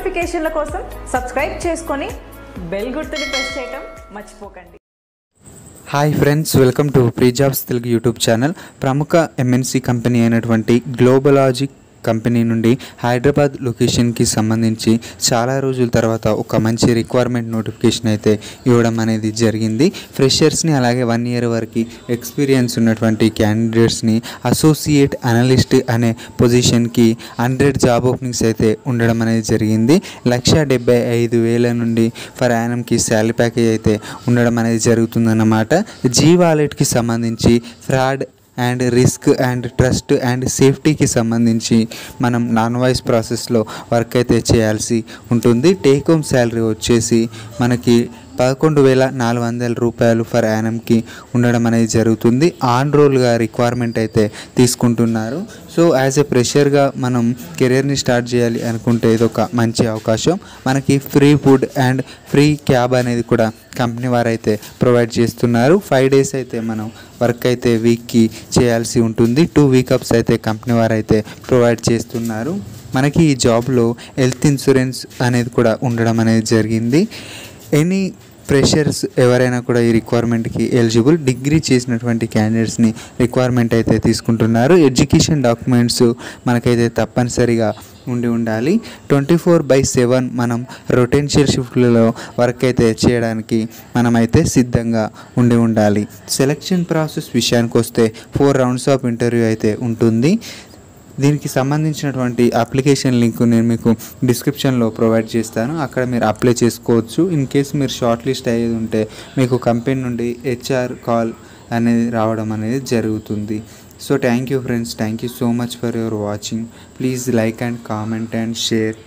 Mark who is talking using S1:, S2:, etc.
S1: నోటిఫికేషన్ల కోసం సబ్స్క్రైబ్ చేసుకొని బెల్ గుర్తుని ప్రెస్ చేయటం మర్చిపోకండి
S2: hi friends welcome to pre jobs Telugu YouTube channel ప్రముఖ ఎంఎన్సి కంపెనీ అయినటువంటి గ్లోబలాజిక్ కంపెనీ నుండి హైదరాబాద్ లొకేషన్కి సంబంధించి చాలా రోజుల తర్వాత ఒక మంచి రిక్వైర్మెంట్ నోటిఫికేషన్ అయితే ఇవ్వడం అనేది జరిగింది ఫ్రెషర్స్ని అలాగే వన్ ఇయర్ వరకు ఎక్స్పీరియన్స్ ఉన్నటువంటి క్యాండిడేట్స్ని అసోసియేట్ అనలిస్ట్ అనే పొజిషన్కి హండ్రెడ్ జాబ్ ఓపెనింగ్స్ అయితే ఉండడం అనేది జరిగింది లక్ష డెబ్బై ఐదు వేల నుండి ఫర్ యానంకి శాలరీ ప్యాకేజ్ అయితే ఉండడం అనేది జరుగుతుందన్నమాట జీ వాలెట్కి సంబంధించి fraud and risk and trust and సేఫ్టీకి సంబంధించి మనం నాన్ వాయిస్ ప్రాసెస్లో వర్క్ అయితే చేయాల్సి ఉంటుంది టేక్ హోమ్ శాలరీ వచ్చేసి మనకి పదకొండు వేల నాలుగు వందల రూపాయలు ఫర్ యానంకి ఉండడం అనేది జరుగుతుంది ఆన్ రోల్గా రిక్వైర్మెంట్ అయితే తీసుకుంటున్నారు సో యాజ్ ఎ ప్రెషర్గా మనం కెరీర్ని స్టార్ట్ చేయాలి అనుకుంటే ఇది ఒక మంచి అవకాశం మనకి free food and free cab అనేది కూడా కంపెనీ వారు అయితే ప్రొవైడ్ చేస్తున్నారు ఫైవ్ డేస్ అయితే మనం వర్క్ అయితే వీక్కి చేయాల్సి ఉంటుంది టూ వీకప్స్ అయితే కంపెనీ వారు అయితే ప్రొవైడ్ చేస్తున్నారు మనకి ఈ జాబ్లో హెల్త్ ఇన్సూరెన్స్ అనేది కూడా ఉండడం అనేది జరిగింది ఎనీ ఫ్రెషర్స్ ఎవరైనా కూడా ఈ రిక్వైర్మెంట్కి ఎలిజిబుల్ డిగ్రీ చేసినటువంటి క్యాండిడేట్స్ని రిక్వైర్మెంట్ అయితే తీసుకుంటున్నారు ఎడ్యుకేషన్ డాక్యుమెంట్స్ మనకైతే తప్పనిసరిగా ఉండి ఉండాలి ట్వంటీ ఫోర్ బై సెవెన్ మనం రొటెన్షియల్ షిఫ్ట్లలో వర్క్ అయితే చేయడానికి మనమైతే సిద్ధంగా ఉండి ఉండాలి సెలక్షన్ ప్రాసెస్ విషయానికి వస్తే ఫోర్ రౌండ్స్ ఆఫ్ ఇంటర్వ్యూ అయితే ఉంటుంది దీనికి సంబంధించినటువంటి అప్లికేషన్ లింక్ నేను మీకు డిస్క్రిప్షన్లో ప్రొవైడ్ చేస్తాను అక్కడ మీరు అప్లై చేసుకోవచ్చు ఇన్ కేస్ మీరు షార్ట్ లిస్ట్ అయ్యేది ఉంటే మీకు కంపెనీ నుండి హెచ్ఆర్ కాల్ అనేది రావడం అనేది జరుగుతుంది so thank you friends thank you so much for your watching please like and comment and share